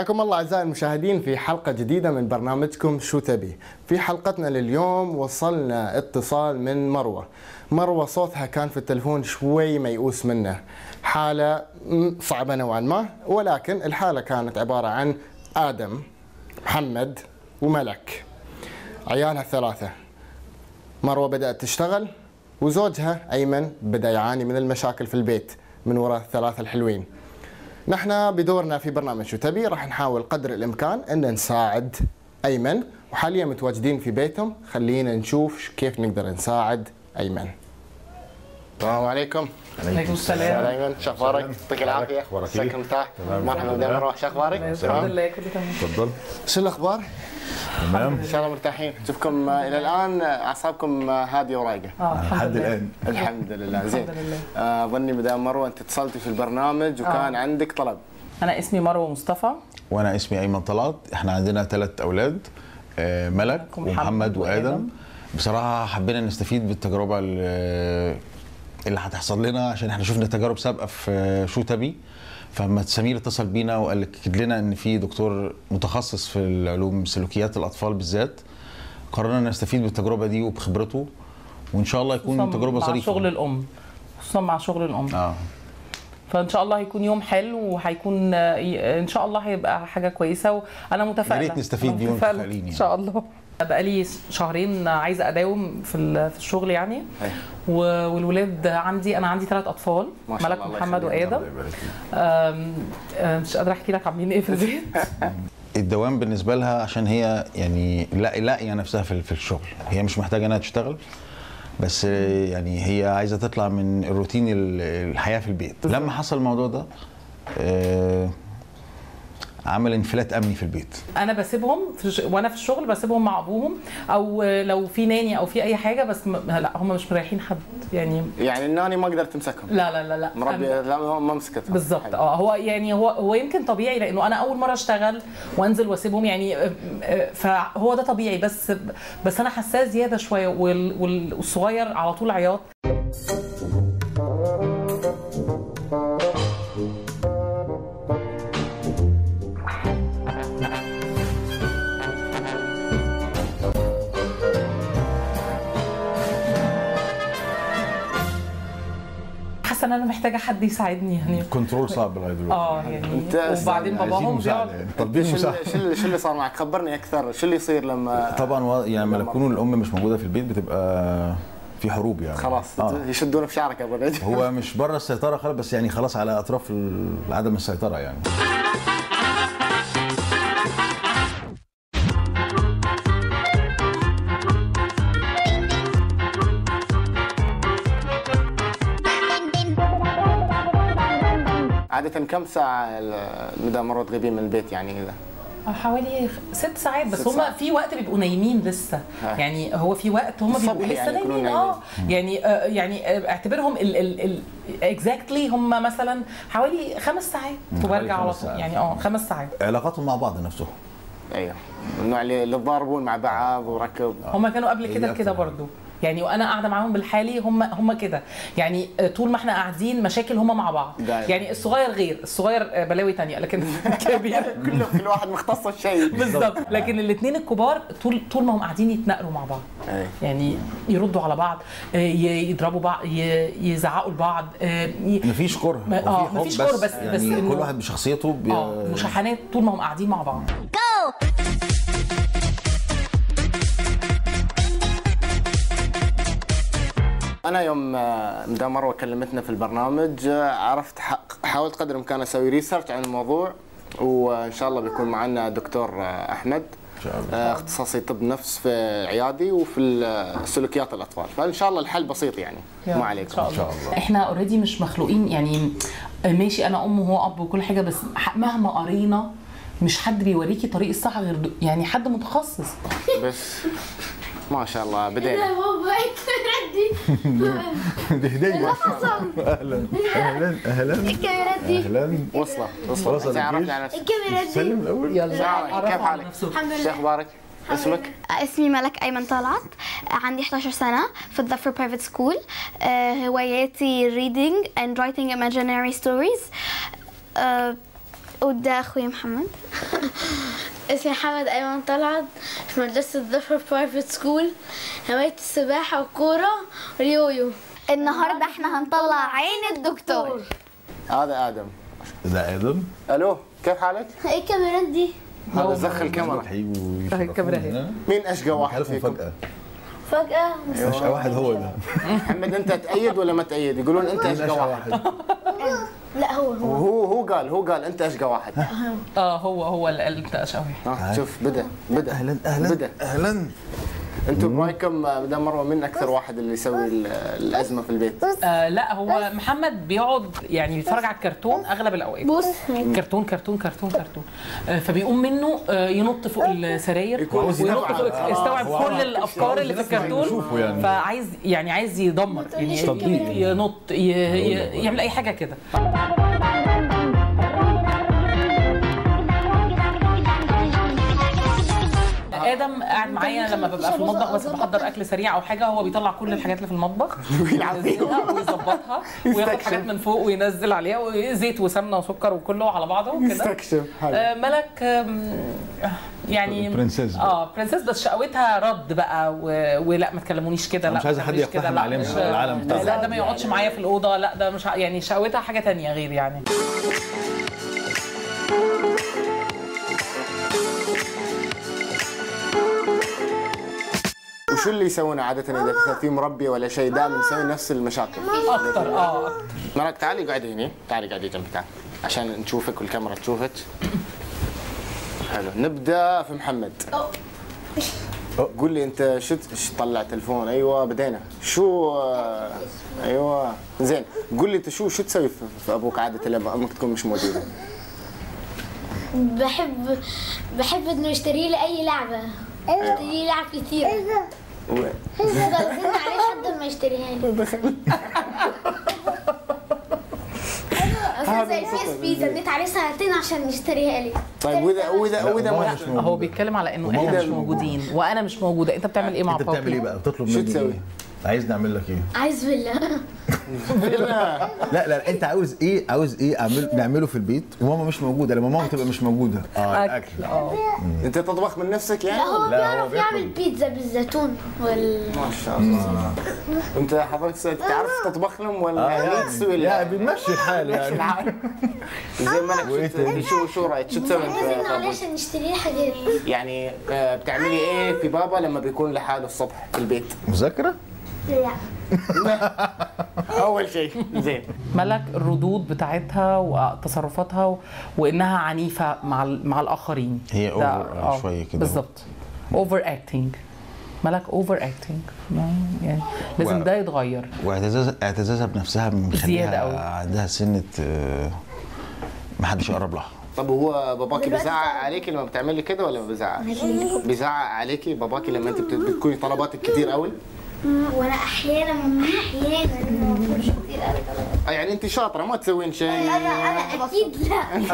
حياكم الله اعزائي المشاهدين في حلقه جديده من برنامجكم شو تبي. في حلقتنا لليوم وصلنا اتصال من مروه. مروه صوتها كان في التلفون شوي ميؤوس منه. حاله م- صعبه نوعا ما ولكن الحاله كانت عباره عن ادم محمد وملك. عيالها الثلاثه. مروه بدات تشتغل وزوجها ايمن بدا يعاني من المشاكل في البيت من وراء الثلاثه الحلوين. نحن بدورنا في برنامج شو تبي راح نحاول قدر الامكان ان نساعد ايمن وحاليا متواجدين في بيتهم خلينا نشوف كيف نقدر نساعد ايمن. السلام عليكم. عليكم السلام ايمن شو اخبارك؟ يعطيك العافيه. أخبارك إيه؟ مساك مرتاح. تمام. مرحبا بدنا نروح شو اخبارك؟ الحمد تمام؟ لله كله تمام تفضل شو الاخبار؟ تمام ان شاء الله مرتاحين. نشوفكم آه، الى الان آه، اعصابكم آه، هاديه ورايقه. اه لحد لله. الان الحمد لله زين. الحمد لله. آه، اظني مدام مروه انت اتصلتي في البرنامج وكان آه. عندك طلب. انا اسمي مروه مصطفى وانا اسمي ايمن طلعت احنا عندنا ثلاث اولاد آه، ملك ومحمد ومحمد وادم وآدم. بصراحه حبينا نستفيد بالتجربه ال- اللي هتحصل لنا عشان احنا شفنا تجارب سابقه في شو تبي فلما سمير اتصل بينا وقال اكد لنا ان في دكتور متخصص في العلوم سلوكيات الاطفال بالذات قررنا نستفيد بالتجربه دي وبخبرته وان شاء الله يكون خصوصاً تجربه مع ظريفه شغل الام خصوصا مع شغل الام اه فان شاء الله هيكون يوم حلو وهيكون آه، ي- ان شاء الله هيبقى حاجه كويسه وانا متفائله يا ريت نستفيد أنا بيه متفائلة ومتفائلين يعني. ان شاء الله بقالي شهرين عايزه اداوم في ال- في الشغل يعني أي. و- والولاد عندي انا عندي ثلاث اطفال ما شاء ملك الله، الله ومحمد يخليهم. وادم الله يبارك فيك. آم، آم، مش قادره احكي لك عاملين ايه في البيت الدوام بالنسبه لها عشان هي يعني لا لاقيه نفسها في في الشغل هي مش محتاجه انها تشتغل بس يعني هي عايزه تطلع من الروتين ال- الحياه في البيت لما حصل الموضوع ده آه، عمل انفلات امني في البيت انا بسيبهم في ش... وانا في الشغل بسيبهم مع ابوهم او لو في ناني او في اي حاجه بس م... لا هم مش مريحين حد يعني يعني الناني ما قدرت تمسكهم. لا لا لا لا مربي أنا- لا ما مسكتهم. بالظبط حلو. اه هو يعني هو هو يمكن طبيعي لانه انا اول مره اشتغل وانزل واسيبهم يعني آه، آه، فهو ده طبيعي بس بس انا حساه زياده شويه وال... وال- والصغير على طول عياط حاسه ان انا محتاجه حد يساعدني يعني كنترول صعب لغايه دلوقتي اه يعني أنت وبعدين عايزين باباهم مساعده بيقعد يعني طالبين شو مساعده اللي- شو اللي- شو اللي صار معك؟ خبرني اكثر، شو اللي يصير لما طبعا و- يعني لما تكون الام مش موجوده في البيت بتبقى في حروب يعني خلاص آه. يشدون في شعرك يا ابو الرجل هو مش بره السيطره خالص بس يعني خلاص على اطراف ال- عدم السيطره يعني عادة كم ساعة مدام مرة تغيبين من البيت يعني كذا؟ حوالي ست ساعات بس ست هم ساعات. في وقت بيبقوا نايمين لسه ها. يعني هو في وقت هم الصبح بيبقوا لسه يعني يكونوا نايمين اه يعني آه يعني آه اعتبرهم ال ال ال اكزاكتلي هم مثلا حوالي خمس ساعات وبرجع على خمس طول ساعات. يعني اه خمس ساعات علاقاتهم مع بعض نفسهم ايوه النوع اللي اللي تضاربون مع بعض وركب هم كانوا قبل هي كده أكتر كده حاجة. برضو يعني وانا قاعده معاهم بالحالي هم هم كده يعني آه، طول ما احنا قاعدين مشاكل هم مع بعض دايما. يعني الصغير غير الصغير آه، بلاوي تانية لكن الكبير كله كل واحد مختص في شيء بالظبط لكن الاثنين الكبار طول طول ما هم قاعدين يتناقلوا مع بعض أي. يعني يردوا على بعض آه، ي- يضربوا بعض ي- يزعقوا لبعض آه، ي- مفيش كره ما- وفي آه، حب مفيش كره بس- يعني بس إنه- كل واحد بشخصيته بي... اه مشاحنات طول ما هم قاعدين مع بعض انا يوم آه، مدام مروه كلمتنا في البرنامج آه، عرفت ح- حاولت قدر الامكان اسوي ريسيرش عن الموضوع وان شاء الله بيكون معنا دكتور آه، احمد ان شاء الله آه، اختصاصي طب نفس في عيادي وفي ال- سلوكيات الاطفال فان شاء الله الحل بسيط يعني ما عليكم ان شاء إن شاء الله الله. احنا اوريدي مش مخلوقين يعني ماشي انا ام وهو اب وكل حاجه بس ح- مهما قرينا مش حد بيوريكي طريق الصح غير دو- يعني حد متخصص بس ما شاء الله لا بدينا بابا الكاميرات دي دي هديه حصل اهلا اهلا اهلا الكاميرات دي اهلا وصلت خلاص وصلت أنا عرفت جيت. على نفسك الكاميرات دي سلم الاول يلا شعرك، عرفها كيف على حالك؟ نفسه. الحمد شو لله اخبارك؟ اسمك؟ اسمي ملك ايمن طلعت عندي 11 سنه في الظفر برايفت سكول هواياتي reading and writing imaginary stories آه، وده اخوي محمد اسمي محمد أيمن طلعت في مدرسة ظفر برايفت سكول هواية السباحة والكورة واليويو النهارده احنا هنطلع عين الدكتور هذا ادم ده ادم الو كيف حالك؟ ايه الكاميرات دي؟ هذا زخ الكاميرا أهي الكاميرا اهي. مين اشقى واحد عارف فيكم؟ مفاجأة فجأة اشقى واحد هو ده محمد انت تأيد ولا ما تأيد؟ يقولون انت اشقى اشقى واحد واحد لا هو هو وهو هو قال هو قال انت اشقى واحد اه هو هو اللي قال انت اشقى ها شوف بدا بدا اهلا اهلا بدا اهلا انتم برايكم آه، ده مروه من اكثر واحد اللي يسوي ال- الازمه في البيت آه لا هو محمد بيقعد يعني بيتفرج على الكرتون اغلب الاوقات بص كرتون كرتون كرتون كرتون آه، فبيقوم منه آه، ينط فوق السراير يكون وينط يستوعب. فوق آه، يستوعب هو كل عاوز- الافكار اللي في عاوز ينفذ اللي الكرتون بيشوفه يعني. فعايز يعني عايز يدمر يعني تطبيق. ينط ي- ي- يعمل اي حاجه كده ادم قاعد معايا لما ببقى في المطبخ بس بحضر اكل سريع او حاجه هو بيطلع كل الحاجات اللي في المطبخ وينزلها ويظبطها وياخد حاجات من فوق وينزل عليها وزيت وسمنه وسكر وكله على بعضه كده يستكشف حلو آه، ملك آم، يعني برنسيس بقى. اه برنسيس بس شقوتها رد بقى و... ولا ما تكلمونيش كده لا مش عايزة ما حد تعمليش كده، يقتحم لا، علينا مش- العالم بتاعها. لا ده ما يقعدش معايا في الاوضه لا ده مش ع- يعني شقوتها حاجه تانية غير يعني وشو اللي يسوونه عاده اذا مثلا في مربي ولا شيء دائما يسوي نفس المشاكل اكتر اه أكتر. مالك تعالي قاعدي هنا تعالي قاعدي جنبي تعالي عشان نشوفك والكاميرا تشوفك حلو نبدا في محمد قول لي انت شو ش- طلع تلفون ايوه بدينا شو آه، ايوه زين قول لي انت شو شو تسوي في في ابوك عاده لما امك تكون مش موجوده بحب بحب انه يشتري لي اي لعبة يشتري لي لعب كتير و- بفضل ازن عليه لحد ما يشتريها لي اصلا زي البي اس بي زنيت عليه ساعتين عشان يشتريها لي طيب واذا واذا واذا ماما ما مش موجودة. هو بيتكلم على انه احنا مش موجودين وانا مش موجوده انت بتعمل ايه مع انت بتعمل ايه بابي بقى بتطلب شو مني تسوي؟ ايه عايز نعمل لك ايه عايز فيلا لا لا لا انت عاوز ايه عاوز ايه اعمل نعمله في البيت وماما مش موجوده لما ماما تبقى مش موجوده اه الاكل اه انت تطبخ من نفسك يعني لا هو لا، هو بيعرف بياكل. يعمل بيتزا بالزيتون وال ما شاء الله انت حضرتك تعرف تطبخ لهم ولا يعني تسوي لا لهم؟ بنمشي الحال يعني زي مالك وإيه شو تاني؟ شو شو رايك شو تسوي انت لازم في عليه أبوك؟ عشان نشتري لي حاجات يعني آه، بتعملي ايه في بابا لما بيكون لحاله الصبح في البيت؟ مذاكره لا اول شيء زين ملك الردود بتاعتها وتصرفاتها و... وانها عنيفه مع ال... مع الاخرين هي ده- over آه، شوية كده. بالظبط اوفر اكتنج ملك اوفر اكتنج يعني لازم و- ده يتغير واعتزاز اعتزازها بنفسها زيادة مخليها أوي. عندها سنه آه، ما حدش يقرب لها طب هو باباكي دلوقتي بيزعق طبعاً. عليكي لما بتعملي كده ولا ما بيزعق؟ بيزعق عليكي باباكي لما انت بت- بتكوني طلباتك كتير قوي؟ وانا احيانا احيانا ما بكونش كتير قوي طبعا آه، يعني انت شاطره ما تسوين شيء انا انا اكيد لا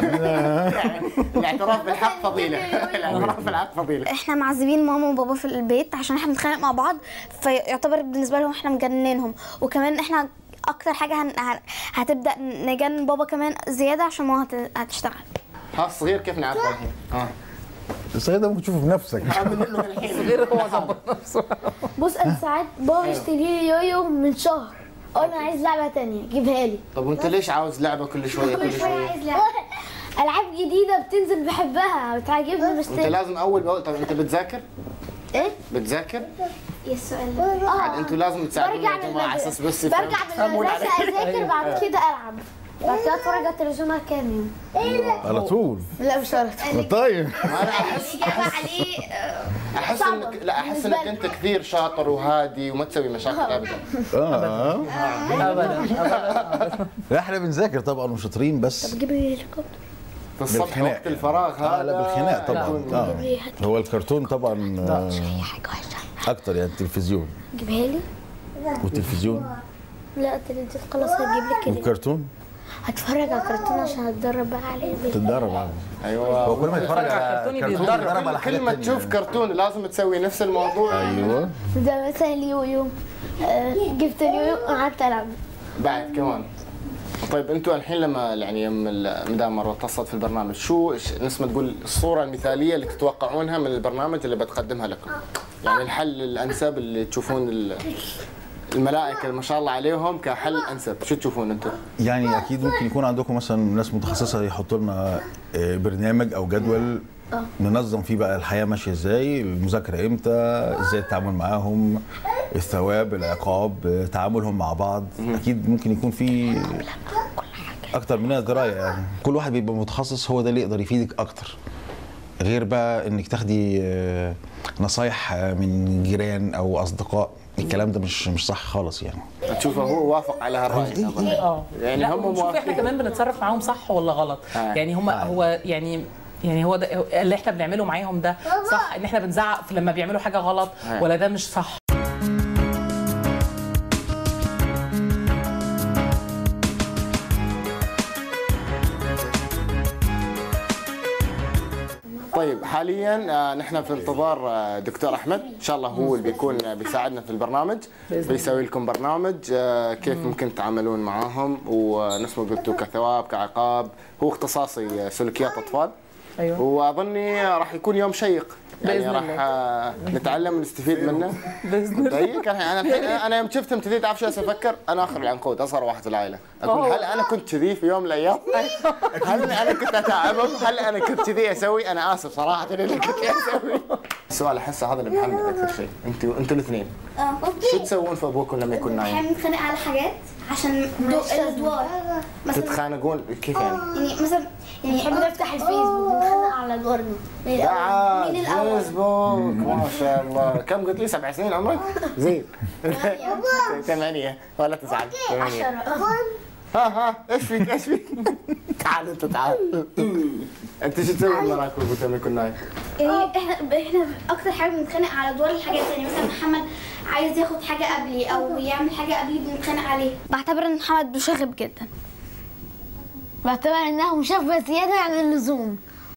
الاعتراف بالحق فضيله الاعتراف بالحق فضيله احنا معذبين ماما وبابا في البيت عشان احنا بنتخانق مع بعض فيعتبر بالنسبه لهم احنا مجننهم وكمان احنا اكتر حاجه هن... هن- هتبدا نجنن بابا كمان زياده عشان ماما هت... هتشتغل ها الصغير كيف نعرفه الحين؟ ها الصغير ده ممكن تشوفه بنفسك غير هو ظبط نفسه بص انا ساعات بابا يشتري لي يويو من شهر اقول له انا عايز لعبه تانية جيبها لي طب وانت ليش عاوز لعبه كل شويه كل كل شويه شويه؟ عايز لعبه العاب جديده بتنزل بحبها بتعجبني انت بشتري لازم اول باول طب انت بتذاكر؟ ايه بتذاكر؟ يا السؤال ده عاد انتوا لازم تساعدوني برجع يا جماعه على اساس بس برجع يفهم. من المدرسه اذاكر بعد كده العب بعد كده اتفرج على التلفزيون كام يوم على طول لا مش شرط طيب انا احس الاجابه عليه احس صعبة. انك لا احس بالنسبة انك لي. انت كثير شاطر وهادي وما تسوي مشاكل ابدا اه ابدا ابدا لا احنا بنذاكر طبعا وشاطرين بس جيب لي هليكوبتر في الصبح بالخناق. وقت الفراغ هذا اه لا بالخناق طبعا يكون- اه هو الكرتون طبعا آه، حاجه وحشه اكتر يعني التلفزيون جيبها لي والتلفزيون لا التلفزيون خلاص هجيب لك ال- والكرتون هتفرج على الكرتون عشان اتدرب بقى عليه تتدرب على ايوه هو كل ما يتفرج على على كرتون كرتون بيتدرب. يتدرب على حاجات كل ما تانية. تشوف كرتون لازم تسوي نفس الموضوع ايوه ده مثلا اليويو آه، جبت اليويو وقعدت العب بعد كمان طيب انتم الحين لما يعني يوم المدام مروه اتصلت في البرنامج شو ش- نسمة تقول الصوره المثاليه اللي تتوقعونها من البرنامج اللي بتقدمها لكم؟ يعني الحل الانسب اللي تشوفون ال- الملائكه ما شاء الله عليهم كحل انسب شو تشوفون انتم؟ يعني اكيد ممكن يكون عندكم مثلا ناس متخصصه يحطوا لنا آه، برنامج او جدول ننظم فيه بقى الحياه ماشيه ازاي المذاكره امتى ازاي التعامل معاهم الثواب العقاب آه، تعاملهم مع بعض اكيد ممكن يكون في اكتر منها درايه يعني كل واحد بيبقى متخصص هو ده اللي يقدر يفيدك اكتر غير بقى انك تاخدي آه، نصايح آه، من جيران او اصدقاء الكلام ده مش مش صح خالص يعني تشوفه هو وافق على هالراي أظن. اه يعني لا هم ونشوف احنا موافقين. كمان بنتصرف معاهم صح ولا غلط آه. يعني هم هو يعني يعني هو ده اللي احنا بنعمله معاهم ده صح ان احنا بنزعق في لما بيعملوا حاجه غلط آه. ولا ده مش صح طيب حاليا آه، نحن في انتظار آه، دكتور احمد ان شاء الله هو اللي بيكون آه، بيساعدنا في البرنامج بإذن بيسوي لكم برنامج آه، كيف ممكن تتعاملون معاهم ونفس ما قلتوا كثواب كعقاب هو اختصاصي آه، سلوكيات اطفال ايوه واظني راح يكون يوم شيق يعني بإذن راح الله. آه، نتعلم ونستفيد منه باذن الله دقيق انا انا الحين انا يوم شفتهم كذي تعرف شو افكر انا اخر العنقود اصغر واحد في العائله اقول أوه. هل انا كنت كذي في يوم من الايام؟ هل انا كنت اتعبهم؟ هل انا كنت كذي اسوي؟ انا اسف صراحه اللي كنت اسوي السؤال احسه هذا اللي محمد اكثر شيء انتوا انتوا الاثنين اه شو تسوون في ابوكم لما يكون احنا نايم؟ بنتخانق على حاجات عشان دو الادوار مثلا تتخانقون كيف يعني؟ يعني مثلا يعني نحب نفتح الفيسبوك ونتخانق على ادوارنا مين لا الأول؟ مين الأول؟ فيسبوك ما شاء الله كم قلت لي سبع سنين عمرك؟ زين ثمانية ولا تسعة ثمانية ها ها ايش فيك ايش فيك؟ تعال انت تعال انت شو تسوي لما راك ابوك لما يكون نايم؟ يعني احنا احنا اكتر حاجه بنتخانق على ادوار الحاجات يعني مثلا محمد عايز ياخد حاجه قبلي او يعمل حاجه قبلي بنتخانق عليه بعتبر ان محمد مشاغب جدا بعتبر انها مشابهه زياده عن اللزوم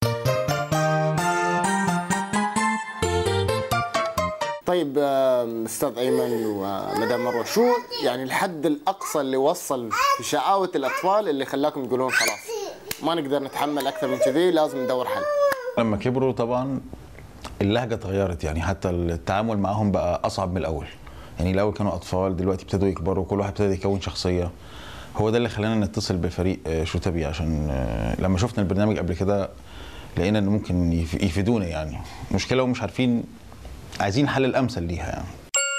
طيب آم، استاذ ايمن ومدام مروه شو يعني الحد الاقصى اللي وصل في شقاوه الاطفال اللي خلاكم تقولون خلاص ما نقدر نتحمل اكثر من كذي لازم ندور حل لما كبروا طبعا اللهجه اتغيرت يعني حتى التعامل معاهم بقى اصعب من الاول يعني الاول كانوا اطفال دلوقتي ابتدوا يكبروا كل واحد ابتدى يكون شخصيه هو ده اللي خلانا نتصل بفريق آه، شوتبي عشان آه، لما شفنا البرنامج قبل كده لقينا ان ممكن يف- يفيدونا يعني مشكله ومش عارفين عايزين الحل الامثل ليها يعني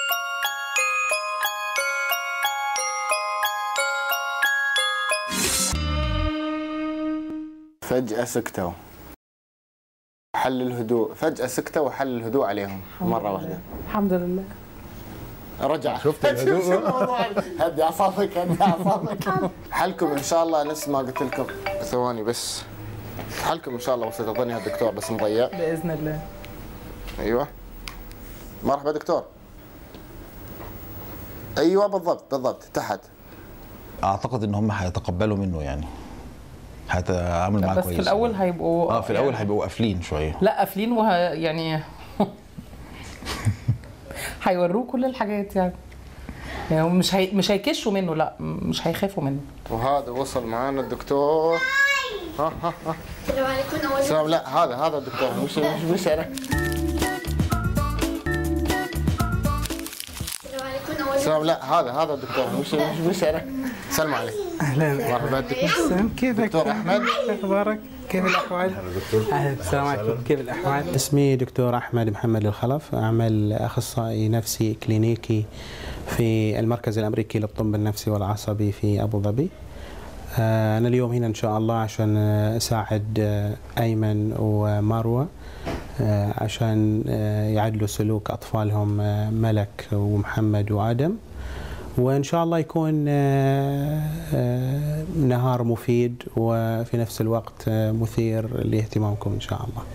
فجاه سكتوا حل الهدوء فجاه سكتوا وحل الهدوء عليهم مره واحده الحمد لله رجع شفت الهدوء هدي اعصابك هدي اعصابك حلكم ان شاء الله نفس ما قلت لكم ثواني بس حلكم ان شاء الله بس تظني الدكتور بس مضيع باذن الله ايوه مرحبا دكتور ايوه بالضبط بالضبط تحت اعتقد ان هم هيتقبلوا منه يعني هيتعامل معاه بس كويس في الاول هيبقوا اه في الاول يعني- هيبقوا قافلين شويه لا قافلين وه يعني هيوروه كل الحاجات يعني يعني هم مش هي... مش هيكشوا منه لا مش هيخافوا منه وهذا وصل معانا الدكتور ها ها ها السلام عليكم اول سلام لا هذا هذا الدكتور مش مش مش انا السلام عليكم اول سلام لا هذا هذا الدكتور مش مش مش انا سلم عليك اهلا مرحبا دكتور سلام كيفك دكتور احمد اخبارك كيف الاحوال اهلا السلام عليكم كيف الاحوال اسمي دكتور احمد محمد الخلف اعمل اخصائي نفسي كلينيكي في المركز الامريكي للطب النفسي والعصبي في ابو ظبي آه، انا اليوم هنا ان شاء الله عشان آه، اساعد آه، ايمن ومروه آه، عشان آه، يعدلوا سلوك اطفالهم آه، ملك ومحمد وادم وان شاء الله يكون آه، آه، نهار مفيد وفي نفس الوقت آه، مثير لاهتمامكم ان شاء الله.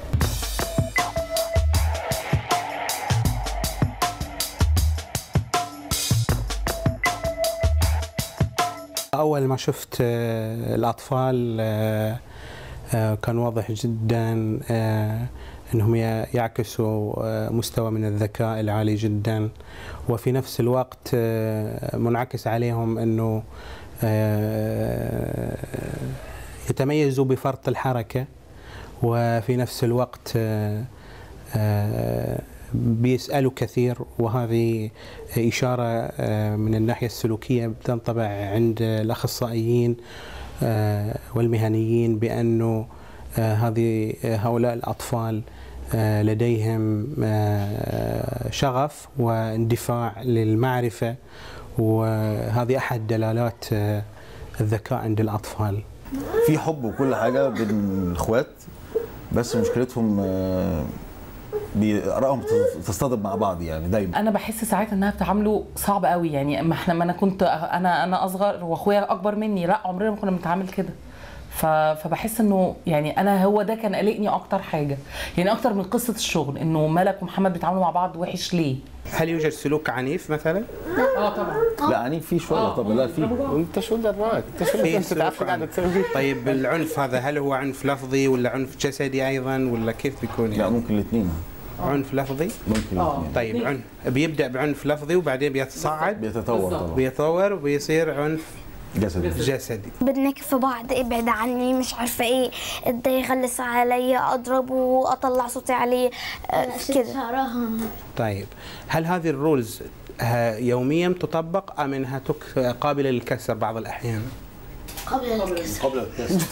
اول ما شفت آه، الاطفال آه، آه، كان واضح جدا آه، انهم ي- يعكسوا آه، مستوى من الذكاء العالي جدا وفي نفس الوقت آه، منعكس عليهم انه آه، يتميزوا بفرط الحركة وفي نفس الوقت آه، آه، بيسألوا كثير وهذه إشارة آه، من الناحية السلوكية بتنطبع عند الأخصائيين آه، والمهنيين بأنه آه، هذه آه، هؤلاء الأطفال آه، لديهم آه، شغف واندفاع للمعرفة وهذه أحد دلالات آه، الذكاء عند الأطفال في حب وكل حاجه بين الاخوات بس مشكلتهم آه، بآرائهم تصطدم مع بعض يعني دايما انا بحس ساعات انها بتعامله صعب قوي يعني ما احنا ما انا كنت انا انا اصغر واخويا اكبر مني لا عمرنا ما كنا بنتعامل كده ف- فبحس انه يعني انا هو ده كان قلقني اكتر حاجه يعني اكتر من قصه الشغل انه ملك ومحمد بيتعاملوا مع بعض وحش ليه هل يوجد سلوك عنيف مثلا؟ اه طبعا لا يعني في شويه طب لا في انت شو دراك؟ انت شو اللي انت سلوك تعرف قاعد عنيف. تسوي؟ طيب العنف هذا هل هو عنف لفظي ولا عنف جسدي ايضا ولا كيف بيكون لا يعني؟ ممكن الاثنين عنف لفظي؟ ممكن الاثنين طيب عنف بيبدا بعنف لفظي وبعدين بيتصاعد بيتطور طبعا بيتطور وبيصير عنف جسدي جسدي بدنك في بعض ابعد عني مش عارفه ايه ده يغلس علي اضربه اطلع صوتي عليه آه، كده شعرها طيب هل هذه الرولز ها- يوميا تطبق ام انها تك- قابله للكسر بعض الاحيان؟ قبل الكسر قبل الكسر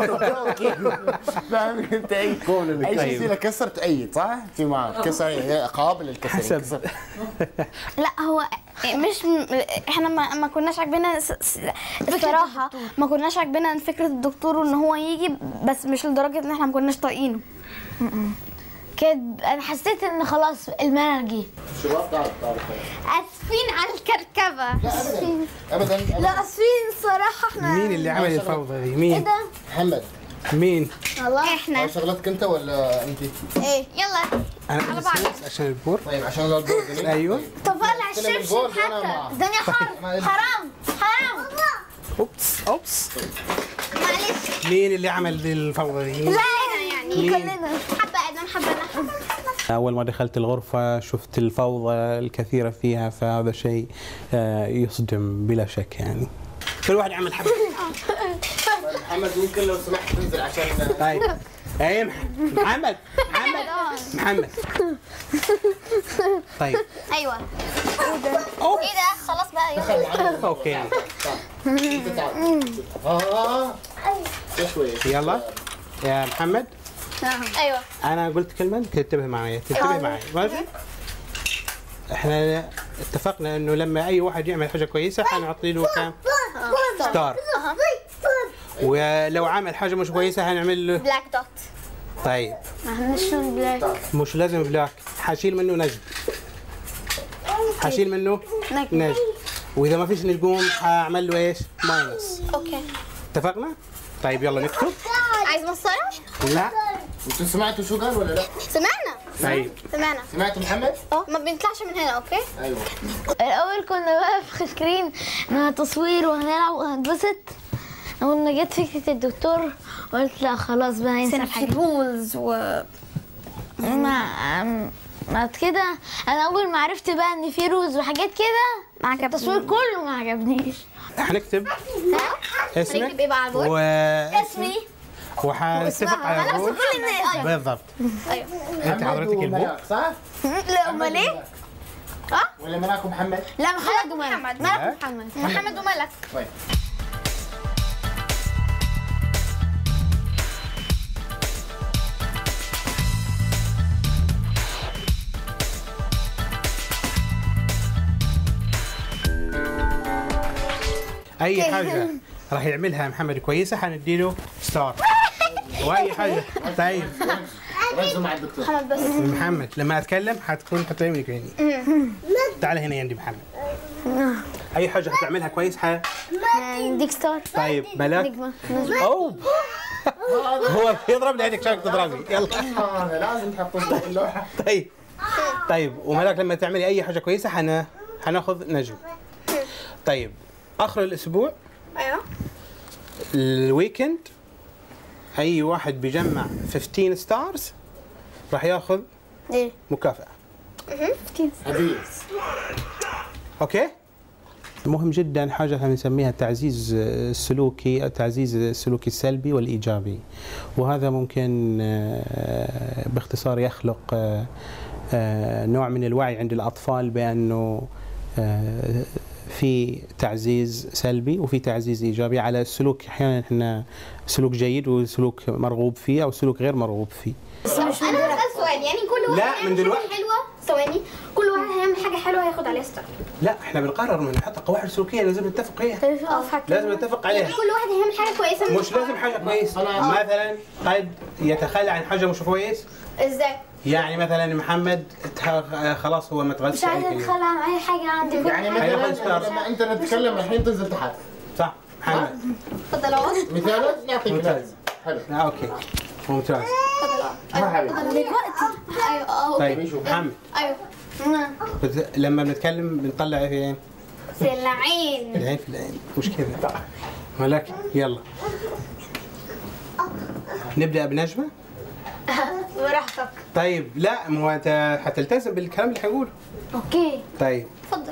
فاهم انت اي اي شيء طيب. يصير له كسر تأيد صح؟ في معك كسر هي قابل للكسر حسب. الكسر. لا هو مش م- احنا ما, ما كناش عاجبنا س- س- الصراحه ما كناش عاجبنا فكره الدكتور ان هو يجي بس مش لدرجه ان احنا ما كناش طايقينه كده انا حسيت ان خلاص المنهج جه شباب تعال تعال اسفين على الكركبه ابدا ابدا لا اسفين الصراحه احنا مين اللي عمل الفوضى دي؟ ايه مين؟ ده محمد مين؟ والله احنا هاي شغلتك انت ولا انت؟ ايه يلا انا على بس بعض. عشان البور طيب عشان لو الجول جميل. ايوه طب طلع استلم الشبشب الجول وأنا حتى معك. الدنيا حر ما- حرام حرام اوبس اوبس معلش مين اللي عمل الفوضى دي؟ لا يعني مين؟ كلنا حبه ادم حبه انا أول ما دخلت الغرفة شفت الفوضى الكثيرة فيها فهذا شيء آه، يصدم بلا شك يعني كل واحد يعمل حبة محمد ممكن لو سمحت تنزل عشان طيب اي مح- محمد محمد محمد طيب ايوه أوه. ايه ده خلاص بقى يلا اوكي انت تعال اه شوي يلا يا محمد ايوه انا قلت كلمة تنتبه معي تنتبه معي ماشي احنا اتفقنا انه لما اي واحد يعمل حاجة كويسة حنعطي له كام ستار ولو عمل حاجة مش كويسة حنعمل له بلاك دوت طيب احنا شو بلاك مش لازم بلاك حشيل منه نجم حشيل منه نجم واذا ما فيش نجوم حاعمل له ايش ماينس اوكي اتفقنا طيب يلا نكتب عايز مسطره لا انتوا سمعتوا شو قال ولا لا؟ سمعنا طيب سمعنا سمعتوا محمد؟ اه ما بنطلعش من هنا اوكي ايوه الاول كنا بقى فاكرين انها تصوير وهنلعب وهنتبسط اول ما جت فكره الدكتور قلت لا خلاص بقى ننسى في الحاجات رولز و ما بعد كده انا اول ما عرفت بقى ان في روز وحاجات كده ما عجبنيش. التصوير كله ما عجبنيش حنكتب اسمك هنكتب ايه بقى على البورد؟ و... اسمي وحنتفق على انا الروح كل الناس بالضبط ايوه انت حضرتك البوك وملاك، صح؟ لا امال ايه؟ ولا ملاك محمد؟ لا محمد وملك ملك محمد محمد وملك طيب اي حاجه راح يعملها محمد كويسه حنديله ستار واي حاجه طيب ركزوا مع الدكتور محمد بس محمد لما اتكلم حتكون حتعملي عيني تعال هنا عندي محمد اي حاجه حتعملها كويس ح... نديك ستار طيب ملاك نجمه اوه هو يضرب لعينك شكلك تضربي يلا هذا لازم تحطوه في اللوحه طيب طيب وملاك لما تعملي اي حاجه كويسه حن... حناخذ نجم طيب اخر الاسبوع ايوه الويكند اي واحد بيجمع 15 ستارز راح ياخذ ايه مكافاه هديه اوكي مهم جدا حاجة احنا بنسميها التعزيز السلوكي التعزيز السلوكي السلبي والإيجابي وهذا ممكن آه، باختصار يخلق آه، آه، نوع من الوعي عند الأطفال بأنه آه، في تعزيز سلبي وفي تعزيز ايجابي على السلوك احيانا احنا سلوك جيد وسلوك مرغوب فيه او سلوك غير مرغوب فيه بس مش انا هسال سؤال يعني كل واحد لا، هيعمل من دلوقتي. حاجه حلوه ثواني كل واحد هيعمل حاجه حلوه هياخد عليها ستار لا احنا بنقرر من نحط قواعد سلوكيه لازم نتفق فيها اه لازم نتفق يعني عليها كل واحد هيعمل حاجه كويسه من مش لازم حاجه كويسه مثلا قد يتخلى عن حاجه مش كويس ازاي يعني مثلا محمد ته- خلاص هو ما مش تغلش عايزه عليك اتخلى عن اي حاجه عندي يعني هياخد مثلا ستار. لما انت نتكلم الحين تنزل تحت صح محمد اتفضل اقعد مثال نعطيك ممتاز. مثال حلو آه اوكي ممتاز اتفضل اقعد ها حبيبي أيوة، دلوقتي ايوه اه أوكي. طيب محمد ايوه مم. بت- لما بنتكلم بنطلع ايه في العين؟ في العين العين في العين مش كذا ملك يلا نبدا بنجمه براحتك طيب لا ما هو انت حتلتزم بالكلام اللي حنقوله اوكي طيب اتفضل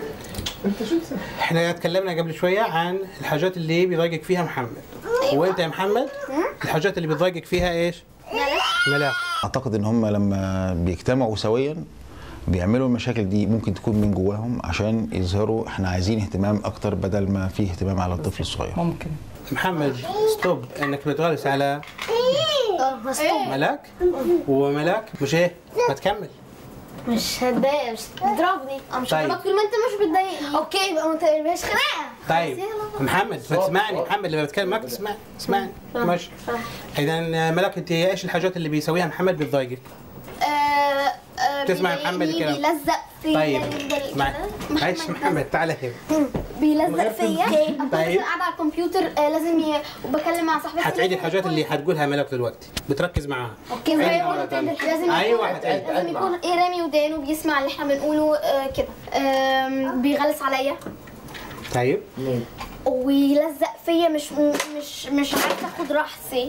احنا تكلمنا قبل شويه عن الحاجات اللي بيضايقك فيها محمد وانت يا محمد الحاجات اللي بتضايقك فيها ايش؟ ملاك اعتقد ان هم لما بيجتمعوا سويا بيعملوا المشاكل دي ممكن تكون من جواهم عشان يظهروا احنا عايزين اهتمام اكتر بدل ما فيه اهتمام على الطفل الصغير ممكن محمد ستوب انك بتغلس على اه مسطوب ملاك وملاك مش ايه؟ ما تكمل مش هتضايق مش هتضربني اه مش طيب. هضربك طول ما انت مش بتضايقني اوكي يبقى ما تبقاش خناقه طيب محمد بتسمعني محمد لما بتكلم معك تسمعني اسمعني ماشي اذا ملاك انت ايش الحاجات اللي بيسويها محمد بتضايقك؟ آه، آه، تسمع بيضايقني، محمد الكلام. بيلزق فيا طيب يفضل مع- كده. معلش محمد تعال هنا بيلزق فيا افضل طيب. مثلا قاعده على الكمبيوتر آه، لازم ي... وبكلم مع صاحبتي حتعيد لازم الحاجات يكون- اللي حتقولها ملاك دلوقتي بتركز معاها اوكي زي ما قلت لك، لازم يكون أيوة، هتعيد. لازم يكون ايه رامي ودانه بيسمع اللي احنا بنقوله آه، كده آم، بيغلس عليا طيب ويلزق فيا مش مش مش عارفه اخد راحتي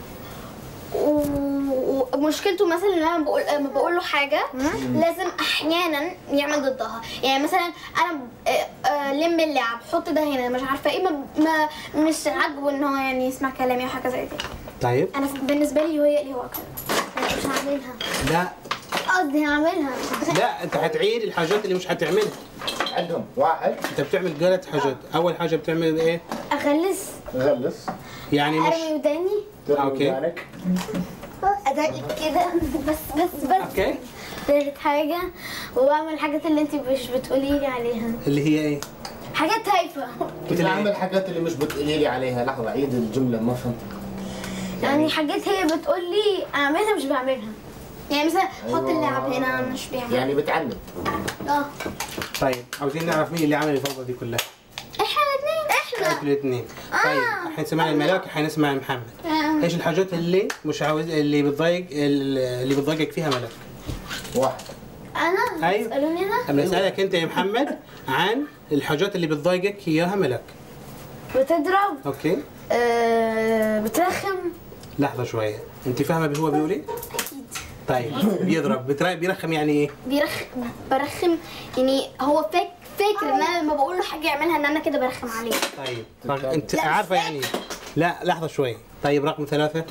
و- ومشكلته مثلا ان انا بقول لما بقول له حاجه لازم احيانا يعمل ضدها يعني مثلا انا ب- آه، آه، لم اللعب حط ده هنا مش عارفه ايه ما, ما مش عاجبه ان هو يعني يسمع كلامي او حاجه زي كده طيب انا بالنسبه لي هي اللي هو كده أنا مش هعملها لا قصدي هعملها لا انت حتعيد الحاجات اللي مش حتعملها عندهم واحد انت بتعمل ثلاث حاجات اول حاجه بتعمل ايه اغلس غلس يعني مش ارمي وداني ترمي أوكي. ودانك. ادقق كده بس بس بس اوكي تالت حاجة وبعمل الحاجات اللي انت مش بتقولي لي عليها اللي هي ايه حاجات هايفة مثل اعمل ايه الحاجات اللي مش بتقولي لي عليها لحظه عيد الجمله ما فهمت يعني حاجات هي بتقول لي اعملها مش بعملها يعني مثلا حط اللعب هنا مش بيعمل يعني بتعلم اه طيب عاوزين نعرف مين اللي عمل الفوضى دي كلها احنا الاثنين احنا انتوا الاثنين طيب الحين سمعنا الملاك الحين نسمع محمد آه. ايش الحاجات اللي مش عاوز اللي بتضايق اللي بتضايقك فيها ملاك واحد انا أيوة. تسألوني انا انا اسالك انت يا محمد عن الحاجات اللي بتضايقك اياها ملاك بتضرب اوكي آه بترخم لحظه شويه انت فاهمه هو بيقول ايه طيب بيضرب بتر- بيرخم يعني ايه بيرخم برخم يعني هو فاك فاكر ان انا لما بقول له حاجه يعملها ان انا كده برخم عليه طيب رق- انت لا، عارفه يعني إيه؟ لا لحظه شويه طيب رقم ثلاثة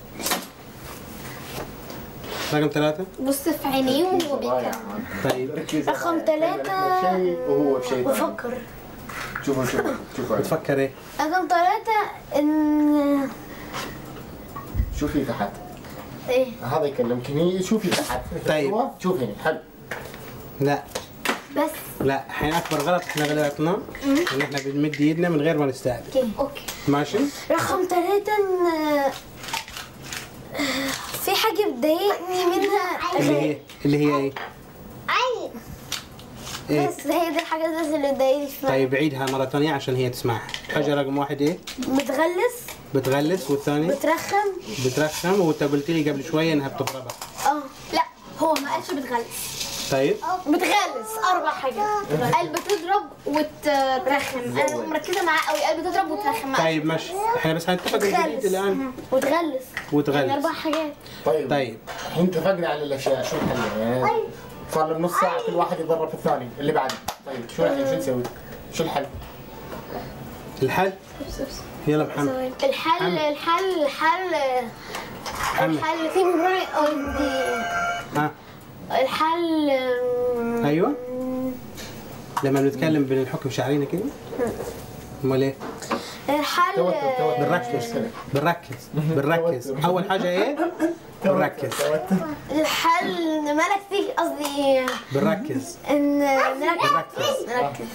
رقم ثلاثة بص في عينيه وهو ضايع بيتكلم طيب ركز رقم على ثلاثة شيء وهو بشيء ثاني. بفكر شوفوا شوفوا شوفوا بتفكر ايه رقم ثلاثة ان شوفي تحت ايه هذا يكلمك هني شوفي تحت طيب. أيوة، شوف هني حلو لا بس لا الحين اكبر غلط احنا غلطناه ان احنا بنمد ايدنا من غير ما نستعد اوكي اوكي ماشي رقم ثلاثة ان في حاجة بتضايقني منها اللي هي اللي هي ايه عين ايه بس هي دي الحاجات بس اللي بتضايقني في طيب عيدها مرة ثانية عشان هي تسمعها حاجة رقم واحد ايه بتغلس بتغلس والثاني بترخم بترخم وانت قلت لي قبل شوية انها بتضربها اه لا هو ما قالش بتغلس طيب بتغلس اربع حاجات قال بتضرب وترخم انا مركزه معاه قوي قال بتضرب وترخم معاه طيب ماشي احنا بس هنتفق الجديد بتغلس الان وتغلس وتغلس. يعني اربع حاجات طيب طيب الحين اتفقنا على الاشياء شو الحل يعني صار له نص ساعه كل واحد يضرب في الثاني اللي بعده طيب شو الحين شو نسوي؟ شو الحل؟ الحل يلا محمد الحل الحل الحل محمد الحل في مبرر قصدي ها الحل أم، ايوه لما بنتكلم بنحك بشعرينا كده امال ايه الحل توتر توتر بنركز بنركز بنركز اول حاجه ايه بنركز الحل مالك فيه قصدي بنركز ان نركز بنركز نركز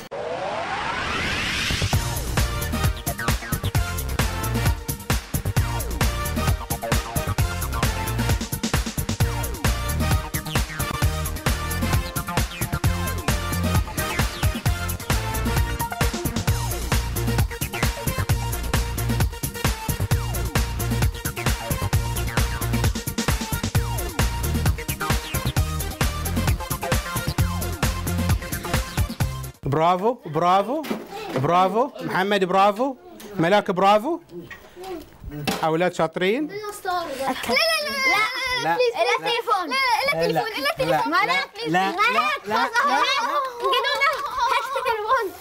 برافو برافو برافو محمد برافو ملاك برافو اولاد شاطرين لا لا لا لا لا التليفون لا لا لا التليفون لا التليفون لا لا لا لا لا قالوا لا هات التليفون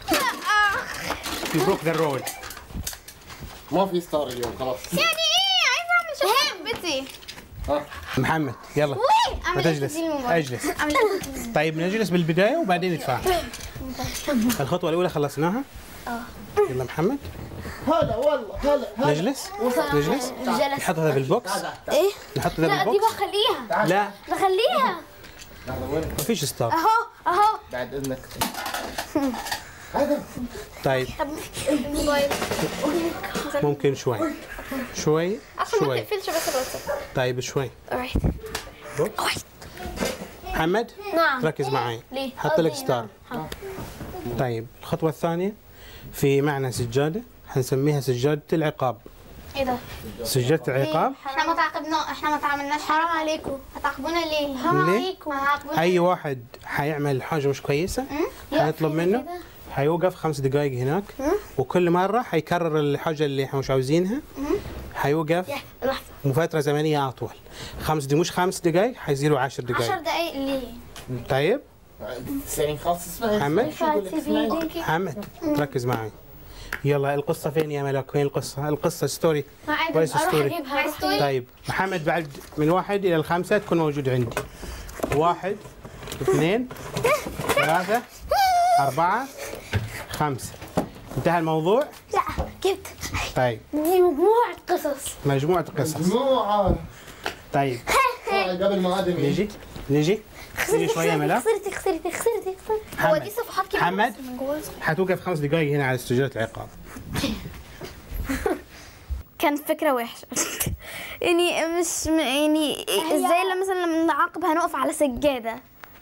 you broke the road ما في ستار اليوم خلاص يعني ايه عايزه اعمل شغل بيتي ها محمد يلا وي ما تجلس اجلس طيب نجلس بالبدايه وبعدين نتفاهم الخطوه الاولى خلصناها يلا محمد هذا والله هذا هذا نجلس نجلس نحط هذا بالبوكس ايه نحط هذا لا دي بالبوكس بخليها لا بخليها لحظه وين ما فيش ستار اهو اهو بعد اذنك هذا طيب الموبايل ممكن شوي شوي عشان ما شوي تقفلش بس الواتساب طيب شوي alright محمد نعم ركز معي ليه؟ حط لك قصدي ستار نعم. طيب الخطوة الثانية في معنى سجادة حنسميها سجادة العقاب ايه ده؟ سجادة العقاب احنا ما تعاقبنا احنا ما تعاملناش حرام عليكم هتعاقبونا ليه؟ حرام ليه؟ عليكم هتعاقبونا أي واحد حيعمل حاجة مش كويسة حيطلب منه حيوقف خمس دقائق هناك وكل مرة حيكرر الحاجة اللي احنا مش عاوزينها حيوقف يا لحظة وفترة زمنية أطول خمس دي مش خمس دقائق حيصيروا عشر 10 دقائق دقايق ليه؟ طيب سنين خلاص اسمعي محمد شو أقول لك؟ اسمعي. محمد ركز معي يلا القصة فين يا ملك وين القصة القصة ستوري ما عادي كويس اروح ستوري. اجيبها اروح أجيبها. طيب محمد بعد من واحد إلى الخمسة تكون موجود عندي واحد اثنين ثلاثة أربعة خمسة انتهى الموضوع لا جبت طيب دي مجموعة قصص مجموعة قصص مجموعة طيب قبل ما ادمي نجي نجي نجي شوية يا ملاك خسرتي خسرتي خسرتي خسرتي هو محمد. دي صفحات كده محمد. بس من جوه صغير. حتوقف خمس دقائق هنا على استجابة العقاب كان فكرة وحشة يعني مش م- يعني ازاي لما مثلا لما نعاقب هنقف على سجادة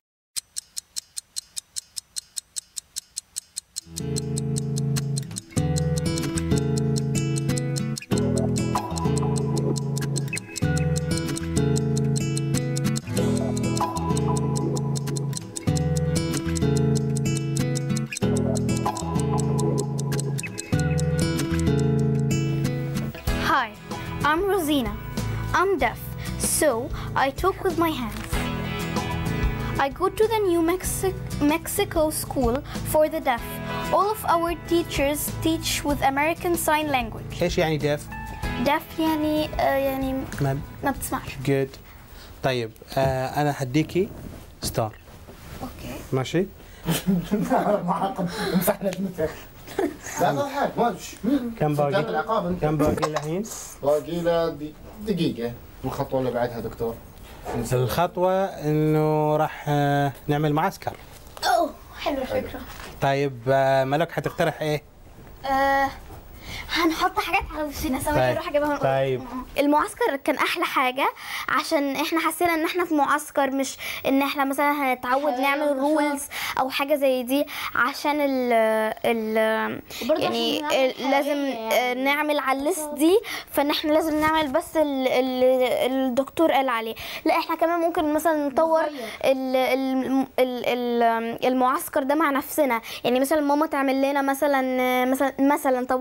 Hi, I'm Rosina. I'm deaf, so I talk with my hands. I go to the New Mexico, Mexico School for the Deaf. All of our teachers teach with American Sign Language. ايش يعني ديف؟ Deaf يعني آه يعني ما ما بتسمعش. جود طيب آه انا حديكي ستار اوكي. ماشي؟ معاقب مسحنا ابنتك لا لا حال ما كم سجاد باقي؟ العقاب انت كم باقي الحين؟ باقي له دي- دقيقة الخطوة اللي بعدها دكتور الخطوة انه راح آه، نعمل معسكر اوه حلوة الفكرة طيب آه، ملك حتقترح ايه؟ آه هنحط حاجات على وشنا ثواني طيب. نروح اجيبها ونقول. طيب المعسكر كان احلى حاجه عشان احنا حسينا ان احنا في معسكر مش ان احنا مثلا هنتعود حياة نعمل ونشاط. رولز او حاجه زي دي عشان ال ال وبرضه يعني عشان نعمل ال- لازم حياة آه، نعمل على الليست دي فان احنا لازم نعمل بس ال- ال- الدكتور قال عليه لا احنا كمان ممكن مثلا نطور نغير. ال- ال- ال- ال- المعسكر ده مع نفسنا يعني مثلا ماما تعمل لنا مثلا مثلا مثلا طابور الصبح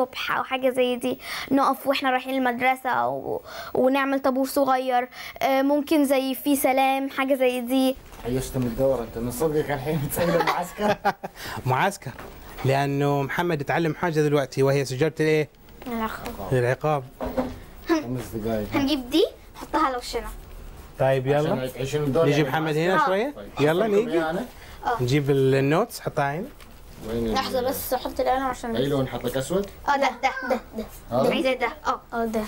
الصبح او حاجه زي دي نقف واحنا رايحين المدرسه او ونعمل طابور صغير آه، ممكن زي في سلام حاجه زي دي عيشت من الدور انت من صدقك الحين تسوي له معسكر معسكر لانه محمد يتعلم حاجه دلوقتي وهي سجاره الايه؟ العقاب خمس دقائق هنجيب دي نحطها على وشنا طيب يلا عشان تعيشون الدور نجيب يعني محمد هنا آه. شويه طيب. يلا أحطكم نيجي إياه أنا؟ نجيب النوتس حطها هنا وين ال- لحظه بس احط القلم عشان اي لون حط لك اسود؟ اه ده ده ده ده هذا؟ عايزه ده اه اه ده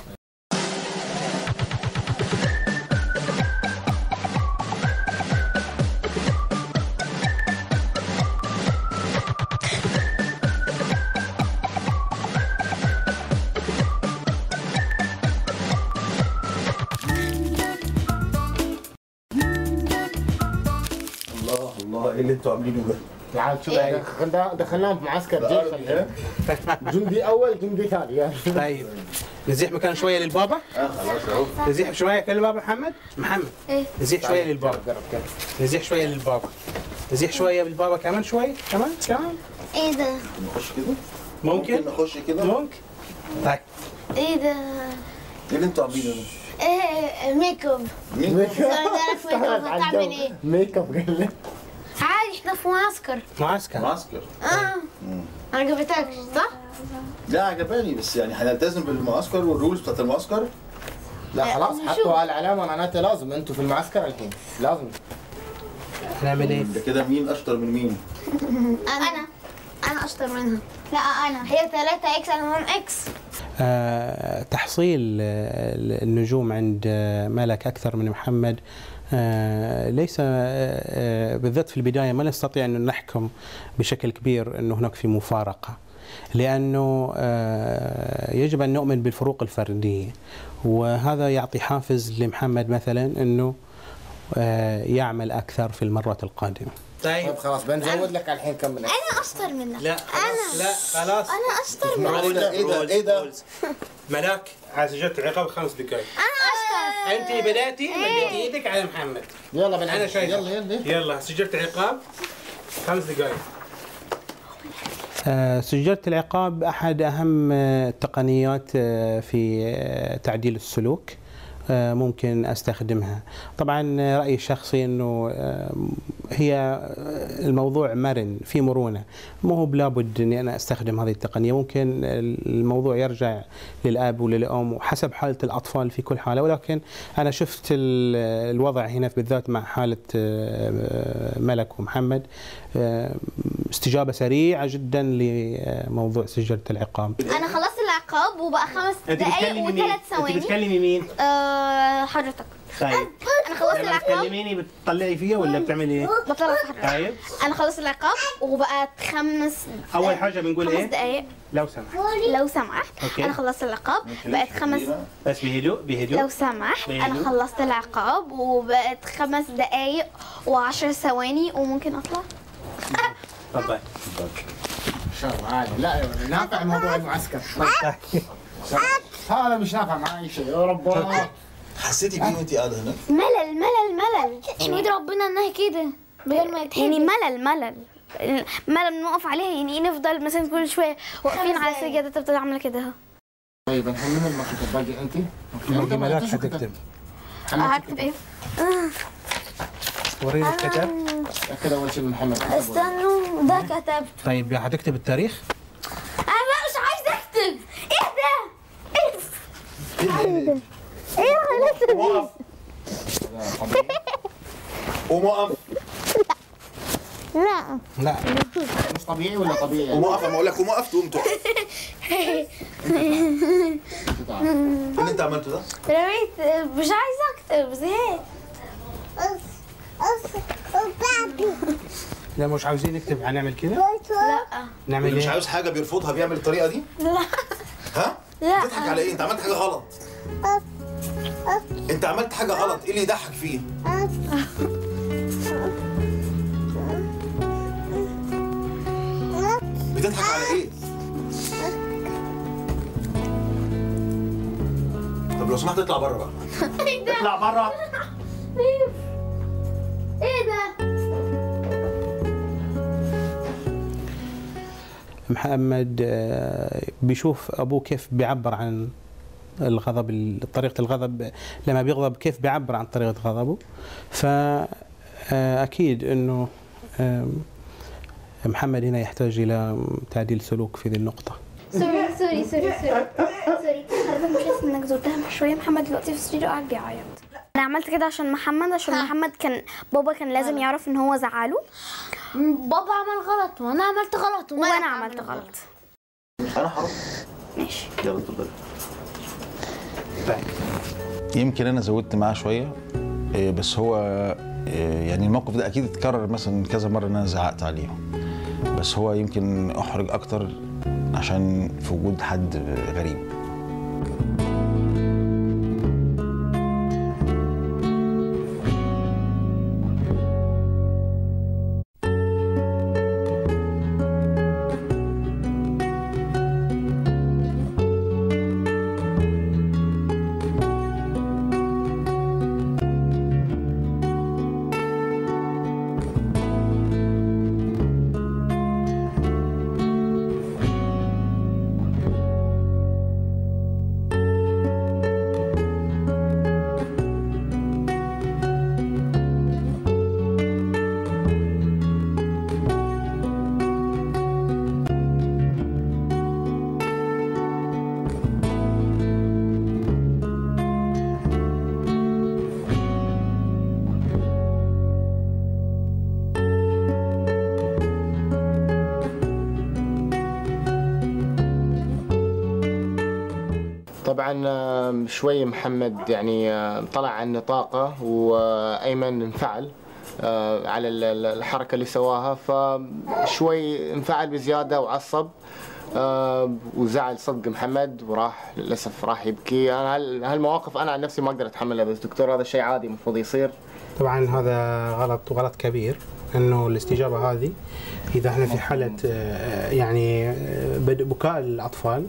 الله الله ايه اللي انتوا عاملينه ده؟ تعال شوف دخلنا دخلناهم في معسكر جيش الحين جندي اول جندي ثاني يعني طيب نزيح مكان شويه للبابا اه خلاص اهو نزيح شويه كان للبابا محمد محمد ايه نزيح شويه للبابا قرب كده نزيح شويه للبابا نزيح شويه بالبابا كمان شويه كمان كمان ايه ده نخش كده ممكن ممكن نخش كده ممكن طيب ايه ده ايه اللي انتوا عاملينه ده؟ ايه ميك اب مين؟ تعرف ميك اب هتعمل ايه؟ ميك اب قال لي عادي احنا في معسكر معسكر معسكر اه ما عجبتكش صح؟ لا عجباني بس يعني هنلتزم بالمعسكر والرولز بتاعت المعسكر لا خلاص حطوا على العلامه معناته لازم انتم في المعسكر الحين لازم هنعمل ايه؟ ده كده مين اشطر من مين؟ انا انا اشطر منها لا انا هي 3 اكس انا 1 اكس آه، تحصيل آه، النجوم عند آه، ملك أكثر من محمد آه، ليس آه، آه، بالذات في البداية ما نستطيع أن نحكم بشكل كبير أنه هناك في مفارقة لأنه آه، يجب أن نؤمن بالفروق الفردية وهذا يعطي حافز لمحمد مثلا أنه آه، يعمل أكثر في المرات القادمة طيب خلاص بنزود لك الحين كم من انا اشطر منك لا خلاص لا خلاص انا اشطر منك ايه ده ايه ده ايه ده؟ ملاك على سجلت العقاب خمس دقائق انا اشطر انت بداتي مديتي ايدك على محمد يلا بنعمل انا شايف يلا يلا يلا سجلت عقاب خمس دقائق آه، سجلة العقاب أحد أهم آه، التقنيات آه، في آه، تعديل السلوك آه، ممكن أستخدمها طبعا آه، رأيي الشخصي أنه آه، هي آه، الموضوع مرن في مرونة مو هو بلابد أني أنا أستخدم هذه التقنية ممكن الموضوع يرجع للأب وللأم وحسب حالة الأطفال في كل حالة ولكن أنا شفت ال- الوضع هنا بالذات مع حالة آه، ملك ومحمد آه، استجابة سريعة جدا لموضوع سجلة العقاب انا خلصت العقاب وبقى خمس دقايق وثلاث ثواني بتكلمي مين؟ آه حضرتك طيب انا خلصت لما العقاب تكلميني بتطلعي فيها ولا بتعملي ايه؟ بطلع في حضرتك طيب انا خلصت العقاب وبقت خمس اول حاجه بنقول خمس ايه؟ دقايق لو سمحت لو سمحت أوكي. انا خلصت العقاب بقت خمس بس بهدوء لو بهدوء سمحت انا بهدوء. خلصت العقاب وبقت خمس دقايق وعشر ثواني وممكن اطلع تفضل شهر عادي لا نافع موضوع المعسكر هذا مش نافع معي شيء يا رب حسيتي بيه وانت قاعده هناك؟ ملل ملل ملل احمد ربنا انها كده بدل ما يعني يتحبس ملل ملل ملل نقف عليها يعني نفضل مثلا كل شويه واقفين على دقايق. السجاده تفضل عامله كده اهو طيب الحين من اللي ما كتب باقي انت؟ باقي ملاك حتكتب هكتب ايه؟ وريني الكتب كذا اول شيء من محمد استنوا ده كتبت طيب حتكتب التاريخ؟ انا بقى مش عايز اكتب ايه ده؟ وقف قوم وقف لا لا مش طبيعي ولا طبيعي؟ قوم وقف اما اقول لك قوم وقف تقوم تقف ايه اللي انت عملته ده؟ رميت مش عايز اكتب زهقت لا مش عاوزين نكتب هنعمل كده؟ لا نعمل اللي مش ايه؟ عاوز حاجه بيرفضها بيعمل الطريقه دي؟ لا ها؟ لا. بتضحك على ايه؟ انت عملت حاجه غلط انت عملت حاجه غلط ايه اللي يضحك فيه؟ بتضحك على ايه؟ طب لو سمحت اطلع بره بقى اطلع بره ايه ده؟ محمد آه، بيشوف ابوه كيف بيعبر عن الغضب ال- طريقه الغضب لما بيغضب كيف بيعبر عن طريقه غضبه فاكيد انه آم، محمد هنا يحتاج الى تعديل سلوك في ذي النقطه سوري سوري سوري سوري سوري حضرتك مش حاسس انك زرتها شويه محمد دلوقتي في الستوديو قاعد بيعيط انا عملت كده عشان محمد عشان محمد كان بابا كان لازم يعرف ان هو زعله بابا عمل غلط وانا عملت غلط وانا عملت غلط انا هروح ماشي يلا اتفضل يمكن انا زودت معاه شويه إيه، بس هو إيه، يعني الموقف ده اكيد اتكرر مثلا كذا مره ان انا زعقت عليهم بس هو يمكن احرج اكتر عشان في وجود حد غريب طبعا آم، شوي محمد يعني آم، طلع عن نطاقه وايمن انفعل آه، على ال- ال- الحركه اللي سواها فشوي انفعل بزياده وعصب آه، وزعل صدق محمد وراح للاسف راح يبكي انا هال- هالمواقف انا عن نفسي ما اقدر اتحملها بس دكتور هذا شيء عادي المفروض يصير طبعا هذا غلط وغلط كبير انه الاستجابه هذه اذا احنا في حاله آه، يعني آه، بد- بكاء الاطفال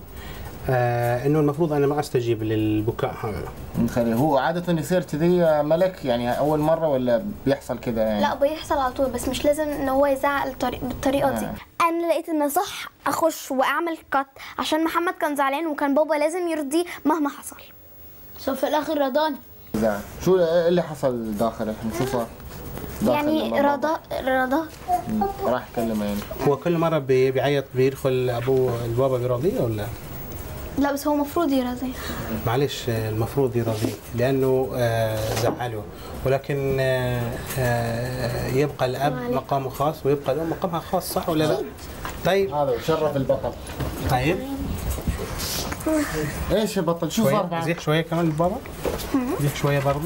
آه، انه المفروض انا ما استجيب للبكاء هذا نخلي هو عاده يصير كذي يا ملك يعني اول مره ولا بيحصل كذا يعني لا بيحصل على طول بس مش لازم ان هو يزعق الطريق بالطريقه دي آه. انا لقيت ان صح اخش واعمل كات عشان محمد كان زعلان وكان بابا لازم يرضيه مهما حصل سو في الاخر رضاني زعل. شو اللي حصل داخل الحين شو صار؟ داخل يعني الموضوع؟ رضا رضا مم. راح يكلمه يعني هو كل مره بي- بيعيط بيدخل ابوه البابا بيراضيه ولا لا بس هو المفروض يرضيه معلش آه، المفروض يراضيه لانه آه، زعله ولكن آه، آه، يبقى الاب مقامه خاص ويبقى الام مقامها خاص صح ولا لا؟ طيب هذا وشرف البطل طيب ايش يا بطل شو صار شويه معك؟ زيح شويه كمان البابا زيح شويه برضو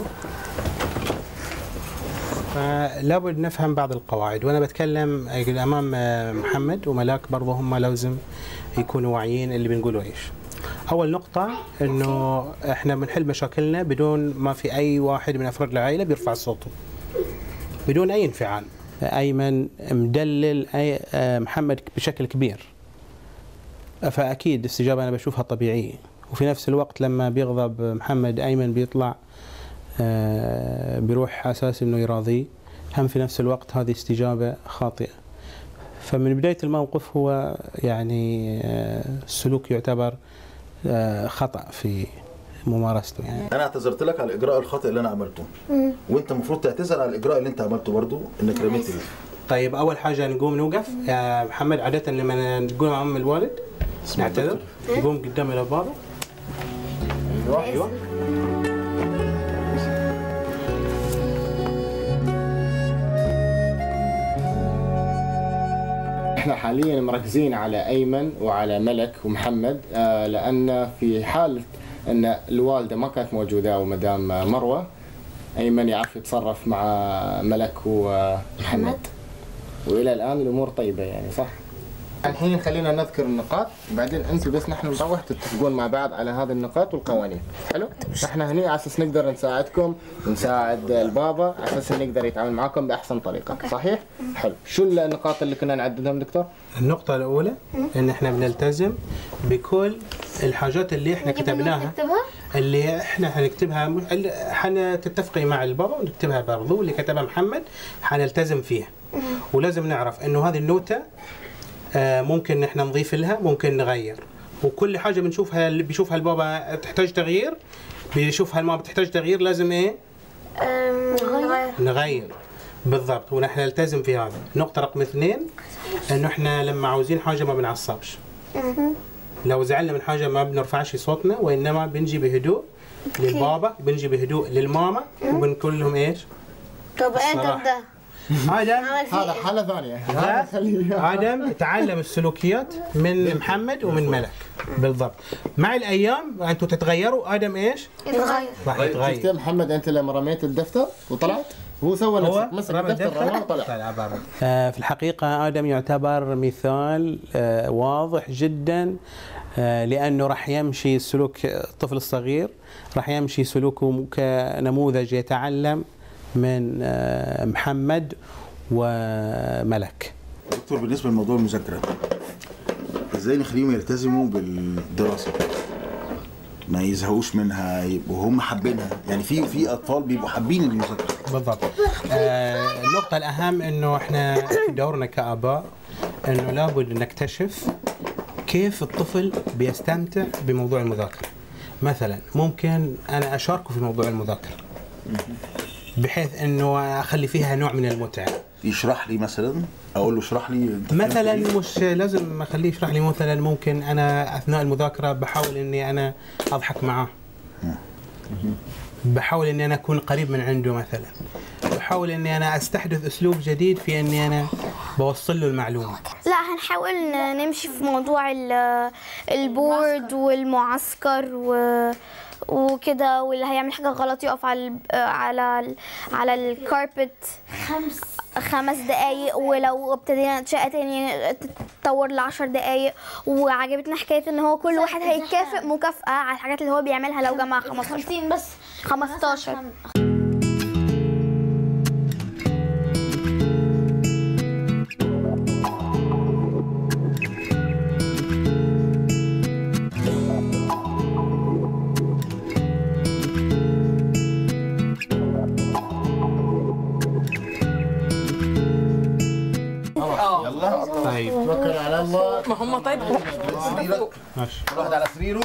فلابد نفهم بعض القواعد وانا بتكلم امام آه، محمد وملاك برضو هم لازم يكونوا واعيين اللي بنقوله ايش اول نقطه انه احنا بنحل مشاكلنا بدون ما في اي واحد من افراد العائله بيرفع صوته بدون اي انفعال ايمن مدلل أي آه، محمد بشكل كبير فاكيد الاستجابه انا بشوفها طبيعيه وفي نفس الوقت لما بيغضب محمد ايمن بيطلع آه، بيروح اساس انه يراضيه هم في نفس الوقت هذه استجابه خاطئه فمن بدايه الموقف هو يعني آه، السلوك يعتبر آه، خطا في ممارسته يعني انا اعتذرت لك على الاجراء الخاطئ اللي انا عملته وانت المفروض تعتذر على الاجراء اللي انت عملته برضو انك رميت ال- طيب اول حاجه نقوم نوقف يا محمد عاده لما نقول امام الوالد نعتذر نقوم قدام البابا ايوه ايوه احنا حاليا مركزين على ايمن وعلى ملك ومحمد آه لان في حاله ان الوالده ما كانت موجوده او مدام مروه ايمن يعرف يتصرف مع ملك ومحمد والى الان الامور طيبه يعني صح الحين خلينا نذكر النقاط بعدين انتم بس نحن نروح تتفقون مع بعض على هذه النقاط والقوانين حلو احنا هني على اساس نقدر نساعدكم ونساعد البابا على اساس إنه يقدر يتعامل معكم باحسن طريقه صحيح حلو شو النقاط اللي كنا نعددهم دكتور النقطة الأولى إن إحنا بنلتزم بكل الحاجات اللي إحنا كتبناها نكتبها اللي إحنا حنكتبها مش- اللي حنتفقي مع البابا ونكتبها برضو اللي كتبها محمد حنلتزم فيها ولازم نعرف إنه هذه النوتة آه، ممكن احنا نضيف لها ممكن نغير وكل حاجه بنشوفها اللي بيشوفها البابا تحتاج تغيير بيشوفها الماما بتحتاج تغيير لازم ايه نغير نغير بالضبط ونحن نلتزم في هذا نقطة رقم اثنين انه احنا لما عاوزين حاجة ما بنعصبش لو زعلنا من حاجة ما بنرفعش صوتنا وانما بنجي بهدوء للبابا بنجي بهدوء للماما وبنقول لهم ايش؟ طب انت الصراحة. ده ادم هذا حاله ثانيه هذا ذا خليه ادم تعلم السلوكيات من محمد ومن ملك بالضبط مع الايام انتم تتغيروا ادم ايش؟ يتغير راح شفت يا يتغير محمد انت لما رميت الدفتر وطلعت هو سوى هو نفسك مسك رمى الدفتر رماه الدفتر وطلع طلع بره. آه، في الحقيقة آدم يعتبر مثال آه، واضح جدا آه، لأنه راح يمشي سلوك الطفل الصغير راح يمشي سلوكه كنموذج يتعلم من آه، محمد وملك دكتور بالنسبه لموضوع المذاكره ازاي نخليهم يلتزموا بالدراسه ما يزهقوش منها يبقوا هم حابينها يعني في في اطفال بيبقوا حابين المذاكره بالضبط آه، النقطة الأهم أنه إحنا في دورنا كآباء أنه لابد نكتشف كيف الطفل بيستمتع بموضوع المذاكرة مثلا ممكن أنا أشاركه في موضوع المذاكرة بحيث أنه أخلي فيها نوع من المتعة يشرح لي مثلا اقول له اشرح لي انت فهمت مثلا إيه؟ مش لازم اخليه يشرح لي مثلا ممكن انا اثناء المذاكره بحاول اني انا اضحك معاه بحاول اني انا اكون قريب من عنده مثلا بحاول اني انا استحدث اسلوب جديد في اني انا بوصل له المعلومه لا هنحاول ن- نمشي في موضوع ال- البورد والمعسكر و وكده واللي هيعمل حاجه غلط يقف على ال على ال على الكاربت خمس خمس دقايق ولو ابتدينا نتشقى تاني تتطور لعشر دقايق وعجبتنا حكايه ان هو كل واحد هيكافئ مكافاه على الحاجات اللي هو بيعملها لو جمع 15 خمسين بس 15 اه طيب توكل على الله ما هم طيب ماشي واحد على سريره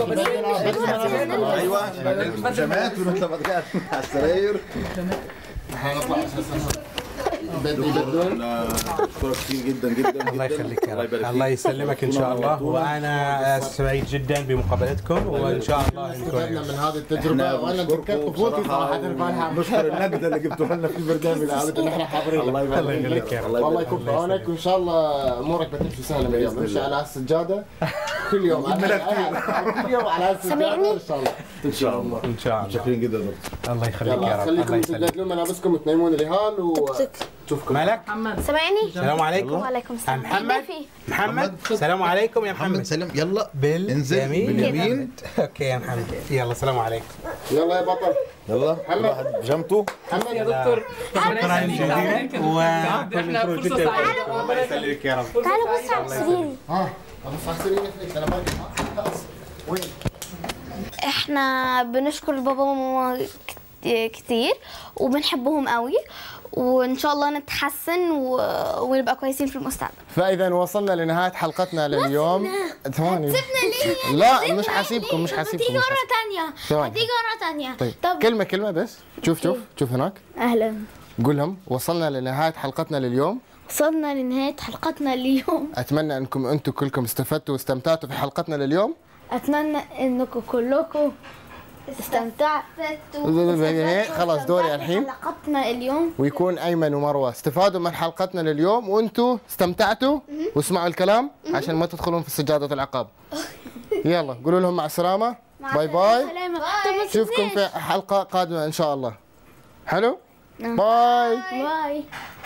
ايوه البيجامات ونطلع بعد كده على السراير حنطلع اساسا يبدلون اشكرك كتير جدا جدا الله جدا. يخليك يا الله رب يبارك الله فيك. يسلمك ان شاء الله وانا سعيد جدا بمقابلتكم وان شاء الله استفدنا نكون من هذه احنا التجربه وانا بنشكركم ذكرت طفولتي بصراحة صراحه فالحمد نشكر النجدة اللي جبتوها لنا في البرنامج عادة نحن حاضرين الله يبارك الله يخليك يا رب. والله يكون في عونك وان شاء الله امورك بتمشي سهله من اليوم امشي على السجاده كل يوم على- كل يوم على السجاده ان شاء الله ان شاء الله ان شاء الله شاكرين جدا يا دكتور الله يخليك يا يلا رب الله خليكم يسلمك تبدلون ملابسكم وتنيمون الرهان وتشوفكم ملك محمد سامعني؟ السلام عليكم وعليكم السلام محمد محمد السلام عليكم يا محمد سلم يلا باليمين باليمين. اوكي يا محمد يلا السلام عليكم يلا يا بطل يلا كل واحد بيجامته محمد يا دكتور شكرا جزيلا و احنا فرصه سعيده الله يسلمك يا رب تعالوا بصوا على سريري ها خلاص على السرير نفليكس انا باقي خلاص وين احنا بنشكر بابا وماما كت- كتير وبنحبهم قوي وان شاء الله نتحسن و... ونبقى كويسين في المستقبل فاذا وصلنا لنهايه حلقتنا لليوم ثواني ليه؟ لا مش حاسيبكم مش حاسيبكم هتيجي مش مرة حاسيبكم. تانية ثواني. هتيجي مرة تانية طيب طب كلمه كلمه بس شوف شوف شوف هناك اهلا قول لهم وصلنا لنهايه حلقتنا لليوم وصلنا لنهاية حلقتنا اليوم اتمنى انكم انتم كلكم استفدتوا واستمتعتوا في حلقتنا لليوم أتمنى إنكم كلكم استمتعتوا خلاص دوري الحين حلقتنا اليوم ويكون ايمن ومروه استفادوا من حلقتنا لليوم وانتم استمتعتوا واسمعوا الكلام عشان ما تدخلون في سجاده العقاب يلا قولوا لهم مع السلامه باي باي سلامة طب ما نشوفكم في حلقه قادمه ان شاء الله حلو باي باي